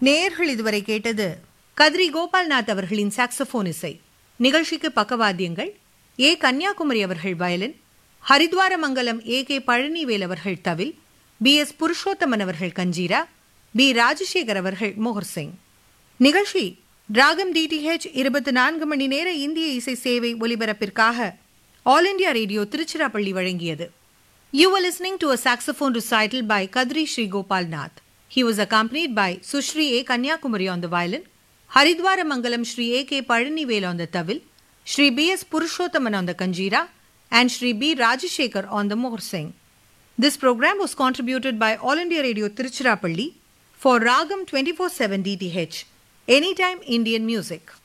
நேயர்கள் இதுவரை கேட்டது கத்ரி கோபால்நாத் அவர்களின் சாக்ஸபோன் இசை நிகழ்ச்சிக்கு பக்கவாத்தியங்கள் ஏ கன்னியாகுமரி அவர்கள் violin Haridwaramangalam A K Palanivel அவர்கள் தவில் பி எஸ் புருஷோத்தமன் அவர்கள் கஞ்சீரா பி ராஜசேகர் அவர்கள் மோகர் சிங் நிகழ்ச்சி ராகம் டிடிஹெச் இருபத்தி நான்கு மணி நேர இந்திய இசை சேவை ஒலிபரப்பிற்காக ஆல் இண்டியா ரேடியோ திருச்சிராப்பள்ளி வழங்கியது You were listening to a saxophone recital by Kadri Sri Gopal Nath. He was accompanied by Sushri A. Kanyakumari on the violin, Haridwara Mangalam Sri A. K. Palanivel on the tawil, Sri B. S. Purushothaman on the kanjira, and Sri B. Rajashekar on the morsing. This program was contributed by All India Radio Tiruchirappalli for Ragam 24/7 DTH, Anytime Indian Music.